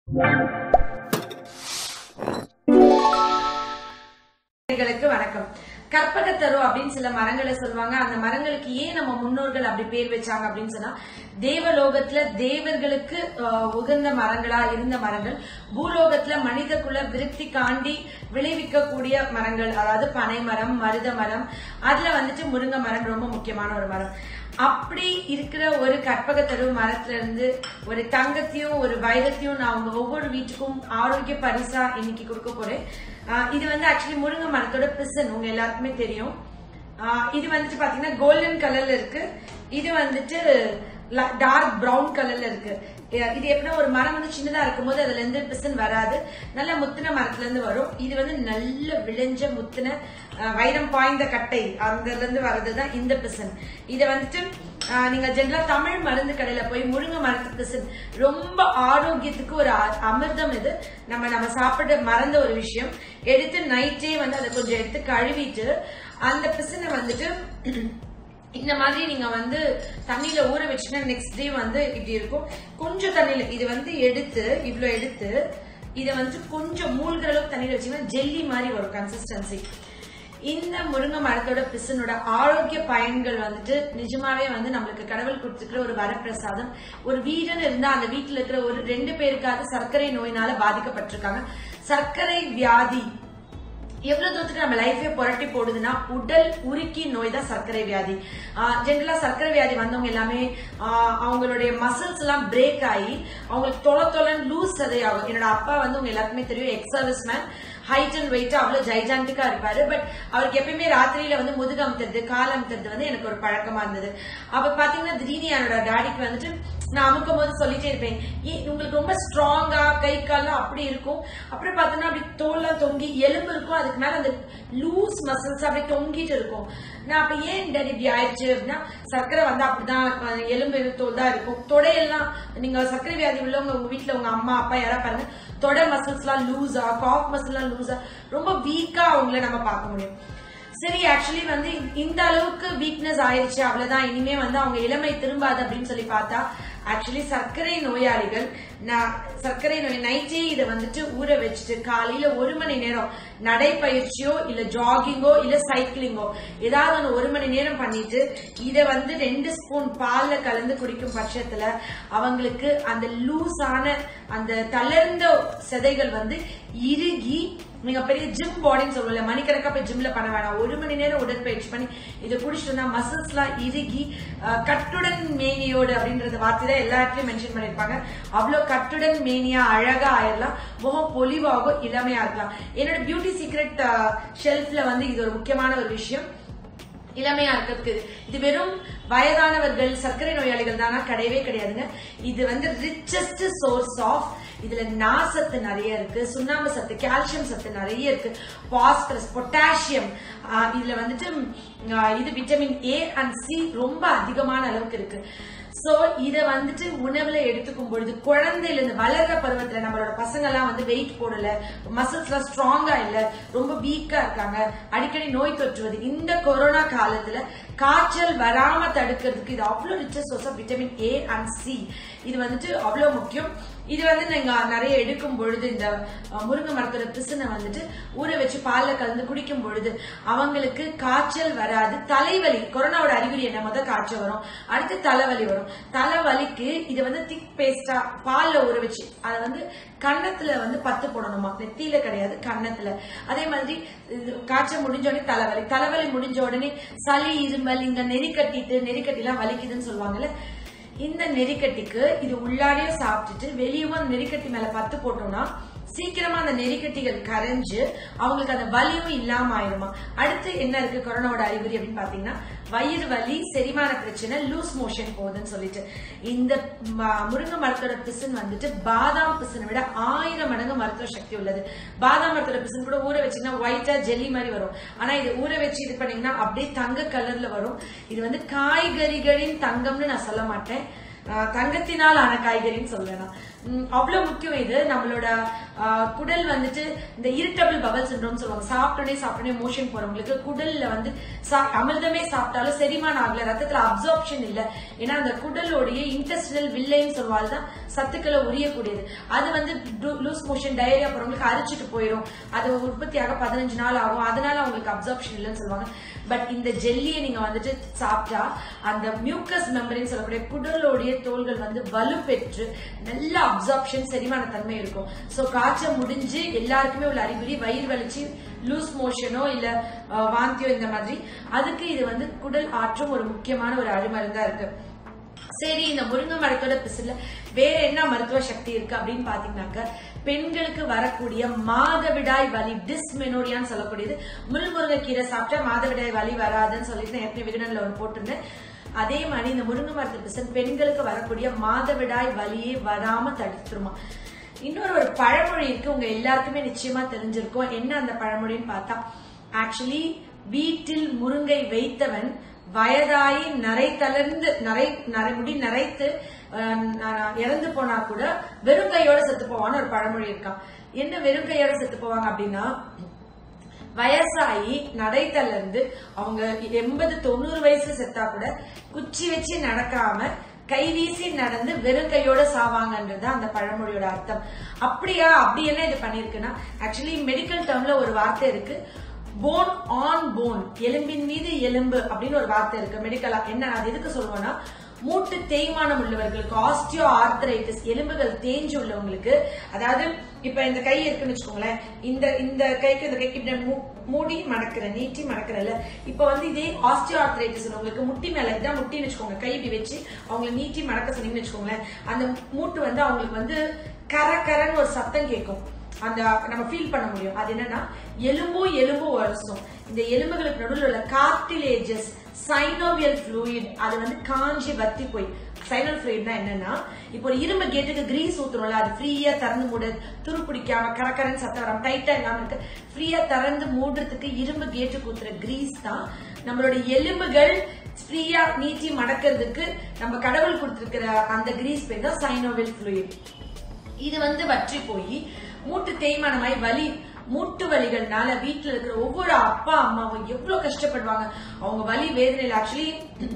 நேயர்களுக்கு வணக்கம் கற்பகத்தரு அப்படின்னு சில மரங்களை சொல்லுவாங்க அந்த மரங்களுக்கு ஏன் நம்ம முன்னோர்கள் அப்படி பேர் வச்சாங்க அப்படின்னு சொன்னா தேவலோகத்துல தேவர்களுக்கு ஆஹ், உகந்த மரங்களா இருந்த மரங்கள் பூலோகத்துல மனித குல விருத்தி காண்டி விளைவிக்கக்கூடிய மரங்கள் அதாவது பனை மரம் மருத மரம் அதுல வந்துட்டு முருங்கை மரம் ரொம்ப முக்கியமான ஒரு மரம் அப்படி இருக்கிற ஒரு கற்பகத்தரு மரத்துல இருந்து ஒரு தங்கத்தையும் ஒரு வைரத்தையும் நான் உங்க ஒவ்வொரு வீட்டுக்கும் ஆரோக்கிய பரிசா இன்னைக்கு கொடுக்க போறேன் ஆஹ் இது வந்து ஆக்சுவலி முருங்கை மரத்தோட பிசன் உங்க எல்லாருக்குமே தெரியும் ஆஹ் இது வந்துட்டு பாத்தீங்கன்னா கோல்டன் கலர்ல இருக்கு இது வந்துட்டு டார்க் பிரவுன் கலர்ல இருக்கு அஹ் இது எப்படின்னா ஒரு மரம் வந்து சின்னதா இருக்கும் போது அதுல இருந்து பிசன் வராது நல்ல முத்தின மரத்துல இருந்து வரும் இது வந்து நல்ல விளைஞ்ச முத்தின அஹ், வைரம் பாய்ந்த கட்டை அதுல இருந்து வர்றதுதான் இந்த பிசன் இதை வந்துட்டு ஆஹ், நீங்க ஜென்ரலா தமிழ் மருந்து கடையில போய் முருங்கை மரத்து பிசன் ரொம்ப ஆரோக்கியத்துக்கு ஒரு அ- அமிர்தம் இது நம்ம நம்ம சாப்பிட மறந்த ஒரு விஷயம் எடுத்து நைட்டே வந்து அதை கொஞ்சம் எடுத்து கழுவிட்டு அந்த பிசனை வந்துட்டு இந்த மாதிரி நீங்க வந்து தண்ணியில ஊற வச்சுன்னா நெக்ஸ்ட் டே வந்து இப்படி இருக்கும் கொஞ்சம் தண்ணியில இது வந்து எடுத்து இவ்ளோ எடுத்து இதை வந்து கொஞ்சம் மூழ்கிற அளவுக்கு தண்ணியில வச்சீங்கன்னா ஜெல்லி மாதிரி வரும் கன்சிஸ்டன்சி இந்த முருங்கை மரத்தோட பிசனோட ஆரோக்கிய பயன்கள் வந்துட்டு நிஜமாவே வந்து நம்மளுக்கு கடவுள் கொடுத்துக்கிற ஒரு வரப்பிரசாதம் ஒரு வீடுன்னு இருந்தா அந்த வீட்டுல இருக்கிற ஒரு ரெண்டு பேருக்காவது சர்க்கரை நோயினால பாதிக்கப்பட்டிருக்காங்க சர்க்கரை வியாதி எவ்வளவு தூரத்துக்கு நம்ம லைஃபே புரட்டி போடுதுன்னா உடல் உருக்கி நோய் தான் சர்க்கரை வியாதி ஜென்ரலா சர்க்கரை வியாதி வந்தவங்க எல்லாமே ஆஹ் அவங்களுடைய மசில்ஸ் எல்லாம் பிரேக் ஆகி அவங்களுக்கு தொலை தொலைன்னு லூஸ் சதையாகும் என்னோட அப்பா வந்து உங்க எல்லாருக்குமே தெரியும் ex service man height and weight அவ்வளவு ஜைஜாண்டிக்கா இருப்பாரு பட் அவருக்கு எப்பயுமே ராத்திரியில வந்து முதுகு அமுத்துறது கால் அமுத்துறது வந்து எனக்கு ஒரு பழக்கமா இருந்தது அப்ப பாத்தீங்கன்னா திடீர்னு என்னோட டாடிக்கு வந்துட்டு நான் அமுக்கும் போது சொல்லிட்டே இருப்பேன் ஏன் உங்களுக்கு ரொம்ப ஸ்ட்ராங்கா கை கால்லாம் அப்படி இருக்கும் அப்புறம் பார்த்தோன்னா அப்படி தோல்லாம் தொங்கி எலும்பு இருக்கும் அதுக்கு மேல அந்த லூஸ் மசில்ஸ் அப்படி தொங்கிட்டு இருக்கும் நான் அப்ப ஏன் டாடி இப்படி ஆயிடுச்சு அப்படின்னா சர்க்கரை வந்து அப்படிதான் அஹ், எலும்பு தோல் தான் இருக்கும் தொடையெல்லாம் நீங்க சர்க்கரை வியாதி உள்ளவங்க உங்க வீட்டுல உங்க அம்மா அப்பா யாரா பாருங்க தொடை மசில்ஸ் எல்லாம் லூஸா காஃப் மசில் எல்லாம் லூஸா ரொம்ப வீக்கா அவங்கள நம்ம பார்க்க முடியும் சரி ஆக்சுவலி வந்து இந்த அளவுக்கு வீக்னஸ் ஆயிருச்சு அவ்வளவுதான் இனிமே வந்து அவங்க இளமை திரும்பாது அப்படின்னு சொல்லி பார்த்தா ஆக்சுவலி சர்க்கரை நோயாளிகள் நான் சர்க்கரை நோய் நைட்டே இதை வந்துட்டு ஊற வச்சுட்டு காலையில ஒரு மணி நேரம் நடைப்பயிற்சியோ இல்ல ஜாகிங்கோ இல்ல சைக்கிளிங்கோ ஏதாவது ஒண்ணு ஒரு மணி நேரம் பண்ணிட்டு இதை வந்து ரெண்டு ஸ்பூன் பால்ல கலந்து குடிக்கும் பட்சத்துல அவங்களுக்கு அந்த லூஸான அந்த தளர்ந்த செதைகள் வந்து இறுகி நீங்க பெரிய ஜிம் பாடின்னு சொல்லுவல மணிக்கணக்கா போய் ஜிம்ல பண்ண வேணாம் ஒரு மணி நேரம் உடற்பயிற்சி பண்ணி இதை குடிச்சிட்டு வந்தா மசில்ஸ் எல்லாம் இறுகி அஹ், கட்டுடன் மேனியோடு அப்படின்றத வார்த்தை தான் எல்லா இடத்துலயும் மென்ஷன் பண்ணிருப்பாங்க அவ்வளவு கட்டுடன் மேனியா அழகா ஆயிரலாம் முகம் பொலிவாகும் இளமையா இருக்கலாம் என்னோட பியூட்டி சீக்ரெட் ஷெல்ஃப்ல வந்து இது ஒரு முக்கியமான ஒரு விஷயம் இளமையா இருக்கிறதுக்கு இது. இது வெறும் வயதானவர்கள் சர்க்கரை நோயாளிகள் தானா கிடையவே கிடையாதுங்க இது வந்து ரிச்சஸ்ட் சோர்ஸ் ஆஃப் இதுல நார்சத்து நிறைய இருக்கு சுண்ணாம்பு சத்து கால்சியம் சத்து நிறைய இருக்கு பாஸ்பரஸ் பொட்டாசியம் இதுல வந்துட்டு ஆஹ், இது விட்டமின் ஏ அண்ட் சி ரொம்ப அதிகமான அளவுக்கு இருக்கு சோ இத வந்துட்டு உணவுல எடுத்துக்கும் பொழுது குழந்தையில இருந்து வளர்ற பருவத்துல நம்மளோட பசங்க எல்லாம் வந்து வெயிட் போடல மசில்ஸ் எல்லாம் ஸ்ட்ராங்கா இல்ல ரொம்ப வீக்கா இருக்காங்க அடிக்கடி நோய் தொற்றுவது இந்த கொரோனா காலத்துல காய்ச்சல் வராம தடுக்கிறதுக்கு இது அவ்வளவு ரிச்ச source of vitamin A and C இது வந்துட்டு அவ்வளவு முக்கியம் இது வந்து நீங்க நிறைய எடுக்கும் பொழுது இந்த அஹ், முருங்கை மரத்தோட பிசுனை வந்துட்டு ஊற வச்சு பால்ல கலந்து குடிக்கும் பொழுது அவங்களுக்கு காய்ச்சல் வராது தலைவலி கொரோனாவோட அறிகுறி என்ன முத காய்ச்சல் வரும் அடுத்து தலைவலி வரும் தலைவலிக்கு இது வந்து திக் பேஸ்டா பால்ல ஊற வச்சு அதை வந்து கன்னத்துல வந்து பத்து போடணுமா நெத்தியில கிடையாது கன்னத்துல அதே மாதிரி இது காய்ச்சல் முடிஞ்ச உடனே தலைவலி தலைவலி முடிஞ்ச உடனே சளி இருமல் இங்க நெறி கட்டிட்டு நெறி கட்டிலாம் வலிக்குதுன்னு சொல்லுவாங்கல்ல இந்த நெறிக்கட்டிக்கு இது உள்ளாடியே சாப்பிட்டுட்டு வெளியும் அந்த நெறிக்கட்டி மேல பத்து போட்டோம்னா சீக்கிரமா அந்த நெறிக்கட்டிகள் கரைஞ்சு அவங்களுக்கு அந்த வலியும் இல்லாம ஆயிடுமா அடுத்து என்ன இருக்கு கொரோனாவோட அறிகுறி அப்படின்னு பாத்தீங்கன்னா வயிறு வலி செரிமான பிரச்சனை லூஸ் மோஷன் போகுதுன்னு சொல்லிட்டு இந்த ம- முருங்கை மரத்தோட பிசின் வந்துட்டு பாதாம் பிசினை விட ஆயிரம் மடங்கு மருத்துவ சக்தி உள்ளது பாதாம் மரத்தோட பிசின் கூட ஊற வச்சீங்கன்னா ஒயிட்டா ஜெல்லி மாதிரி வரும் ஆனா இது ஊற வச்சு இது பண்ணீங்கன்னா அப்படியே தங்க கலர்ல வரும் இது வந்து காய்கறிகளின் தங்கம்னு நான் சொல்ல மாட்டேன் ஆஹ் தங்கத்தினால் ஆன காய்கறின்னு சொல்லலாம் உம் அவ்வளவு முக்கியம் இது நம்மளோட ஆஹ் குடல் வந்துட்டு இந்த இரிட்டபிள் பவல் சிண்ட்ரோம் சொல்லுவாங்க சாப்பிட்டோடனே சாப்பிட்டோடனே மோஷன் போறவங்களுக்கு குடல்ல வந்து சா- அமிர்தமே சாப்பிட்டாலும் செரிமானம் ஆகல ரத்தத்துல அப்சார்ப்ஷன் இல்ல ஏன்னா அந்த குடலோடைய இன்டெஸ்டினல் வில்லைன்னு சொல்லுவாங்க தான் சத்துக்களை உரியக்கூடியது அது வந்து லூஸ் மோஷன் டயரியா போறவங்களுக்கு அரிச்சிட்டு போயிடும் அது உற்பத்தியாக பதினஞ்சு நாள் ஆகும் அதனால அவங்களுக்கு அப்சார்ப்ஷன் இல்லைன்னு சொல்லுவாங்க பட் இந்த ஜெல்லியை நீங்க வந்துட்டு சாப்பிட்டா அந்த மியூக்கஸ் மெம்பரின்னு சொல்லக்கூடிய குடலோடைய தோள்கள் வந்து வலுப்பெற்று நல்ல அப்சார்ப்ஷன் செரிமான தன்மை இருக்கும் சோ காய்ச்சல் முடிஞ்சு எல்லாருக்குமே உள்ள அறிகுறி வயிறு வலிச்சு லூஸ் மோஷனோ இல்ல அஹ், வாந்தியோ இந்த மாதிரி அதுக்கு இது வந்து குடல் ஆற்றும் ஒரு முக்கியமான ஒரு அருமருந்தா இருக்கு சரி இந்த முருங்கை மரத்தோட பிசுல வேற என்ன மருத்துவ சக்தி இருக்கு அப்படின்னு பாத்தீங்கன்னாக்க பெண்களுக்கு வரக்கூடிய மாதவிடாய் வலி டிஸ்மெனோரியான்னு சொல்லக்கூடியது முள்முருங்கைக்கீரை சாப்பிட்டா மாதவிடாய் வலி வராதுன்னு சொல்லிட்டு ஏற்கனவே விகடன்ல ஒன்று போட்டிருந்தேன் அதே மாதிரி இந்த முருங்கை மரத்து பிசன் பெண்களுக்கு வரக்கூடிய மாதவிடாய் வலியே வராம தடுத்துருமா இன்னொரு ஒரு பழமொழி இருக்கு உங்க எல்லாருக்குமே நிச்சயமா தெரிஞ்சிருக்கும் என்ன அந்த பழமொழின்னு பார்த்தா ஆக்சுவலி வீட்டில் முருங்கை வைத்தவன் வயதாகி நரை தளர்ந்து நரை நரை முடி நரைத்து அஹ், ந- இறந்து போனா கூட வெறும் கையோட செத்து போவான்னு ஒரு பழமொழி இருக்கான் என்ன வெறும் கையோட செத்து போவாங்க அப்படின்னா வயசாகி நடை தளர்ந்து அவங்க எண்பது தொண்ணூறு வயசு செத்தா கூட குச்சி வச்சு நடக்காம கை வீசி நடந்து வெறும் கையோட சாவாங்கன்றது அந்த பழமொழியோட அர்த்தம் அப்படியா அப்படி என்ன இது பண்ணிருக்குன்னா ஆக்சுவலி மெடிக்கல் டேர்ம்ல ஒரு வார்த்தை இருக்கு போன் ஆன் போன் எலும்பின் மீது எலும்பு அப்படின்னு ஒரு வார்த்தை இருக்கு மெடிக்கலா என்ன அது எதுக்கு சொல்லுவோம்னா மூட்டு தேய்மானம் உள்ளவர்களுக்கு ஆஸ்டியோ ஆர்த்தரைட்டிஸ் எலும்புகள் தேஞ்சு உள்ளவங்களுக்கு அதாவது இப்ப இந்த கை இருக்குன்னு வச்சுக்கோங்களேன் இந்த இந்த கைக்கு இந்த கைக்கு இப்படி மூ- மூடி மடக்குறேன் நீட்டி மடக்குறேன்ல இப்ப வந்து இதே ஆஸ்டியோ ஆர்த்தரைட்டிஸ் உள்ளவங்களுக்கு முட்டி மேல இதான் முட்டின்னு வச்சுக்கோங்க கை இப்படி வச்சு அவங்களை நீட்டி மடக்க சொன்னீங்கன்னு வச்சுக்கோங்களேன் அந்த மூட்டு வந்து அவங்களுக்கு வந்து கர கரன்னு ஒரு சத்தம் கேட்கும் அந்த நம்ம ஃபீல் பண்ண முடியும் அது என்னன்னா எலும்பும் எலும்பும் உரசும் இந்த எலும்புகளுக்கு நடுவில் உள்ள கார்டிலேஜஸ் சைனோவியல் fluid அது வந்து காஞ்சி வத்தி போய் சைனல் ஃபிளூயிட்னா என்னன்னா இப்போ ஒரு இரும்பு கேட்டுக்கு கிரீஸ் ஊத்துறோம்ல அது ஃப்ரீயா திறந்து மூட துரு பிடிக்காம கரக்கரன்னு சத்தம் வராம டைட்டா இல்லாம இருக்கு ஃப்ரீயா திறந்து மூடுறதுக்கு இரும்பு கேட்டுக்கு ஊத்துற கிரீஸ் தான் நம்மளோட எலும்புகள் ஃப்ரீயா நீட்டி மடக்கிறதுக்கு நம்ம கடவுள் கொடுத்திருக்கிற அந்த கிரீஸ் பேர் தான் சைனோவியல் fluid இது வந்து வற்றி போய் மூட்டு தேய்மானமாய் வலி மூட்டு வலிகள்னால வீட்டுல இருக்கிற ஒவ்வொரு அப்பா அம்மாவும் எவ்வளவு கஷ்டப்படுவாங்க அவங்க வலி வேதனையில ஆக்சுவலி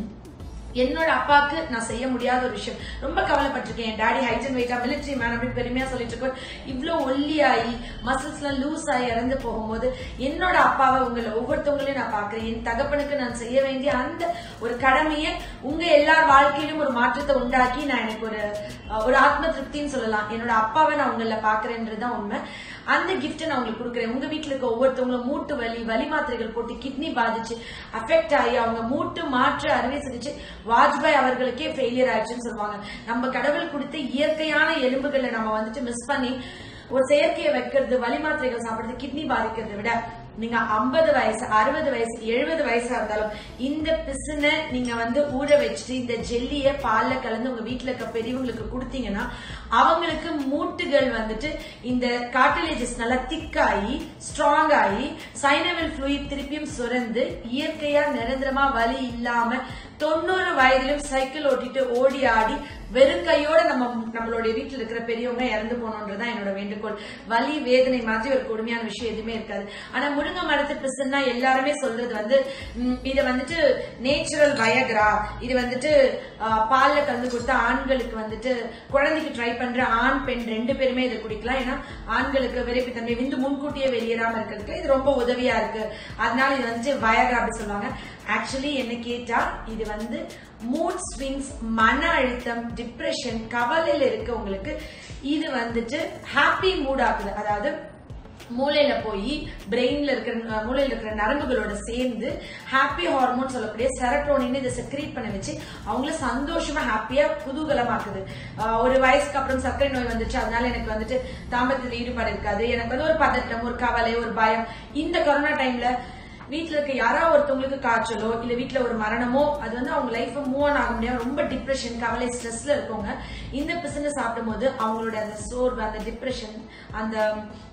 என்னோட அப்பாவுக்கு நான் செய்ய முடியாத ஒரு விஷயம் ரொம்ப கவலைப்பட்டிருக்கேன் என் டாடி ஹைட் அண்ட் வெயிட்டா மிலிட்டரி மேன் அப்படின்னு பெருமையா சொல்லிட்டு இருக்கோம் இவ்வளவு ஒல்லியாகி மசில்ஸ் எல்லாம் லூஸ் ஆகி இறந்து போகும்போது என்னோட அப்பாவை உங்களை ஒவ்வொருத்தவங்களையும் நான் பாக்குறேன் என் தகப்பனுக்கு நான் செய்ய வேண்டிய அந்த ஒரு கடமையை உங்க எல்லார் வாழ்க்கையிலும் ஒரு மாற்றத்தை உண்டாக்கி நான் எனக்கு ஒரு அஹ், ஒரு ஆத்ம திருப்தின்னு சொல்லலாம் என்னோட அப்பாவை நான் உங்கள பாக்குறேன்றதுதான் உண்மை அந்த கிஃப்ட்டை நான் உங்களுக்கு கொடுக்குறேன் உங்க வீட்டுல இருக்க ஒவ்வொருத்தவங்களும் மூட்டு வலி வலி மாத்திரைகள் போட்டு கிட்னி பாதிச்சு அஃபெக்ட் ஆகி அவங்க மூட்டு மாற்று அறுவை சிகிச்சை வாஜ்பாய் அவர்களுக்கே ஃபெயிலியர் ஆயிடுச்சுன்னு சொல்லுவாங்க நம்ம கடவுள் கொடுத்த இயற்கையான எலும்புகளை நம்ம வந்துட்டு மிஸ் பண்ணி ஒரு செயற்கையை வைக்கிறது வலி மாத்திரைகள் சாப்பிடுறது கிட்னி பாதிக்கிறதை விட நீங்க 50 வயசு அறுபது வயசு எழுபது வயசா இருந்தாலும் இந்த பிசுனை நீங்க வந்து ஊற வச்சுட்டு இந்த ஜெல்லிய பால்ல கலந்து உங்க வீட்டுல இருக்க பெரியவங்களுக்கு கொடுத்தீங்கன்னா அவங்களுக்கு மூட்டுகள் வந்துட்டு இந்த கார்டிலேஜஸ் நல்லா திக்காகி ஸ்ட்ராங் ஆகி சைனவல் fluid திருப்பியும் சுரந்து இயற்கையா நிரந்தரமா வலி இல்லாம தொண்ணூறு வயதிலும் சைக்கிள் ஓட்டிட்டு ஓடி ஆடி வெறும் கையோட நம்ம நம்மளுடைய வீட்டுல இருக்கிற பெரியவங்க இறந்து போகணுன்றதுதான் என்னோட வேண்டுகோள் வலி வேதனை மாதிரி ஒரு கொடுமையான விஷயம் எதுவுமே இருக்காது ஆனா முருங்கை மரத்து பிசுன்னா எல்லாருமே சொல்றது வந்து ம், இத வந்துட்டு நேச்சுரல் வயக்ரா இது வந்துட்டு ஆ, பால்ல கலந்து கொடுத்த ஆண்களுக்கு வந்துட்டு குழந்தைக்கு ட்ரை பண்ற ஆண் பெண் ரெண்டு பேருமே இதை குடிக்கலாம் ஏன்னா ஆண்களுக்கு விரைப்புத்தன்மை விந்து முன்கூட்டியே வெளியேறாம இருக்கிறதுக்கு இது ரொம்ப உதவியா இருக்கு அதனால இது வந்துட்டு வயக்ரா அப்படி சொல்லுவாங்க ஆக்சுவலி என்ன கேட்டா இது வந்து மூட் ஸ்விங்ஸ் மன அழுத்தம் டிப்ரெஷன் கவலையில இருக்கவங்களுக்கு இது வந்துட்டு ஹாப்பி மூட் ஆகுது அதாவது மூளையில போய் பிரெயின்ல இருக்கிற அஹ், மூளையில இருக்கிற நரம்புகளோட சேர்ந்து ஹாப்பி ஹார்மோன் சொல்லக்கூடிய செரட்டோனின் இதை செக்ரீட் பண்ண வச்சு அவங்கள சந்தோஷமா ஹாப்பியா குதூகலமாக்குது அஹ், ஒரு வயசுக்கு அப்புறம் சர்க்கரை நோய் வந்துச்சு அதனால எனக்கு வந்துட்டு தாம்பத்தியத்தில் ஈடுபாடு இருக்காது எனக்கு வந்து ஒரு பதட்டம் ஒரு கவலை ஒரு பயம் இந்த கொரோனா டைம்ல வீட்ல இருக்க யாராவது ஒருத்தவங்களுக்கு காய்ச்சலோ இல்ல வீட்ல ஒரு மரணமோ அது வந்து அவங்க லைஃப் மூவ் ஆன் ஆக முடியாம ரொம்ப டிப்ரெஷன் கவலை ஸ்ட்ரெஸ்ல இருக்கவங்க இந்த பிசினஸ் சாப்பிடும் போது அவங்களோட அந்த சோர்வு அந்த டிப்ரெஷன் அந்த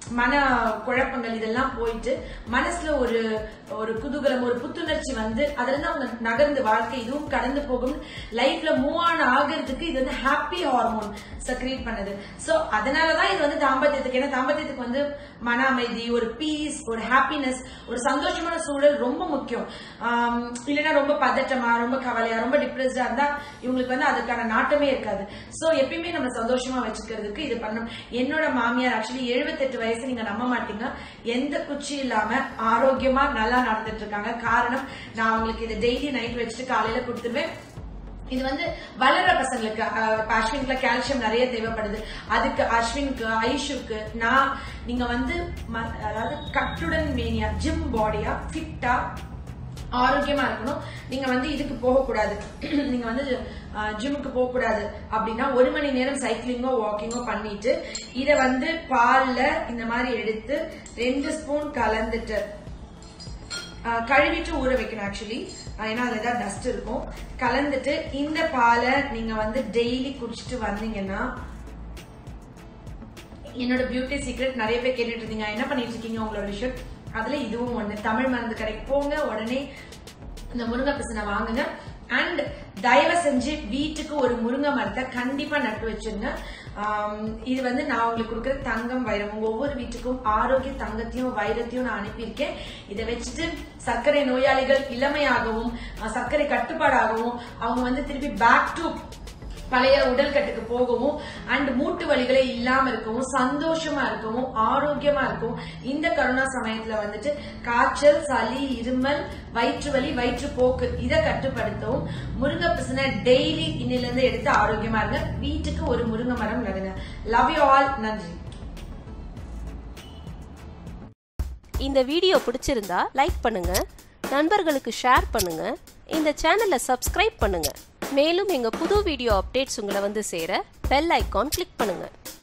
மன குழப்பங்கள் இதெல்லாம் போயிட்டு மனசுல ஒரு ஒரு குதூகலம் ஒரு புத்துணர்ச்சி வந்து அதுல இருந்து அவங்க நகர்ந்து வாழ்க்கை இதுவும் கடந்து போகும் லைஃப்ல மூவ் ஆன் ஆகிறதுக்கு இது வந்து ஹாப்பி ஹார்மோன் சக்ரியேட் பண்ணுது சோ அதனாலதான் இது வந்து தாம்பத்தியத்துக்கு ஏன்னா தாம்பத்தியத்துக்கு வந்து மன அமைதி ஒரு பீஸ் ஒரு ஹாப்பினஸ் ஒரு சந்தோஷமான சூழல் ரொம்ப முக்கியம் ஆம், இல்லைன்னா ரொம்ப பதட்டமா ரொம்ப கவலையா ரொம்ப டிப்ரெஸ்டா இருந்தா இவங்களுக்கு வந்து அதுக்கான நாட்டமே இருக்காது சோ எப்பயுமே நம்ம சந்தோஷமா வச்சுக்கிறதுக்கு இது பண்ணணும் என்னோட மாமியார் ஆக்சுவலி 78 வயசு நீங்க நம்ப மாட்டீங்க எந்த குச்சி இல்லாம ஆரோக்கியமா நல்லா நடந்துட்டு இருக்காங்க காரணம் நான் அவங்களுக்கு இதை டெய்லி நைட் வச்சுட்டு காலையில கொடுத்துருவேன் இது வந்து வளர்ற பசங்களுக்கு அஹ், இப்ப அஸ்வின்குல கால்சியம் நிறைய தேவைப்படுது அதுக்கு அஸ்வின்க்கு ஐஷுக்கு நான் நீங்க வந்து ம- அதாவது கட்டுடன் மேனியா ஜிம் பாடியா ஃபிட்டா ஆரோக்கியமா இருக்கணும் நீங்க வந்து இதுக்கு போகக்கூடாது நீங்க வந்து ஜிம்முக்கு போகக்கூடாது அப்படின்னா ஒரு மணி நேரம் சைக்கிளிங்கோ வாக்கிங்கோ பண்ணிட்டு இத வந்து பால்ல இந்த மாதிரி எடுத்து ரெண்டு ஸ்பூன் கலந்துட்டு ஆஹ் கழுவிட்டு ஊற வைக்கணும் ஆக்சுவலி ஏன்னா அதுல ஏதாவது டஸ்ட் இருக்கும் கலந்துட்டு இந்த பாலை நீங்க வந்து டெய்லி குடிச்சிட்டு வந்தீங்கன்னா என்னோட பியூட்டி சீக்ரெட் நிறைய பேர் கேட்டுட்டு இருந்தீங்க என்ன பண்ணிட்டு இருக்கீங்க உங்களோட விஷயம் அதுல இதுவும் ஒண்ணு தமிழ் மருந்து கடைக்கு போங்க உடனே இந்த முருங்கை பிசனை வாங்குங்க அண்ட் தயவு செஞ்சு வீட்டுக்கு ஒரு முருங்கை மரத்தை கண்டிப்பா நட்டு வச்சிருங்க ஆம், இது வந்து நான் உங்களுக்கு கொடுக்குற தங்கம் வைரம் உங்க ஒவ்வொரு வீட்டுக்கும் ஆரோக்கிய தங்கத்தையும் வைரத்தையும் நான் அனுப்பியிருக்கேன் இதை வச்சுட்டு சர்க்கரை நோயாளிகள் இளமையாகவும் அஹ், சர்க்கரை கட்டுப்பாடாகவும் அவங்க வந்து திருப்பி பேக் டு பழைய உடல்கட்டுக்கு போகவும் அண்ட் மூட்டு வலிகளே இல்லாம இருக்கவும் சந்தோஷமா இருக்கவும் ஆரோக்கியமா இருக்கவும் இந்த கரோனா சமயத்துல வந்துட்டு காய்ச்சல் சளி இருமல் வயிற்று வலி வயிற்றுப்போக்கு இதை கட்டுப்படுத்தவும் முருங்கை பிசனை டெய்லி இன்னில இருந்து எடுத்து ஆரோக்கியமா இருங்க வீட்டுக்கு ஒரு முருங்கை மரம் நடுங்க லவ் யூ ஆல் நன்றி இந்த வீடியோ பிடிச்சிருந்தா லைக் பண்ணுங்க நண்பர்களுக்கு ஷேர் பண்ணுங்க இந்த சேனலை சப்ஸ்கிரைப் பண்ணுங்க மேலும் எங்க புது வீடியோ அப்டேட்ஸ் உங்களை வந்து சேர பெல் ஐகான் கிளிக் பண்ணுங்க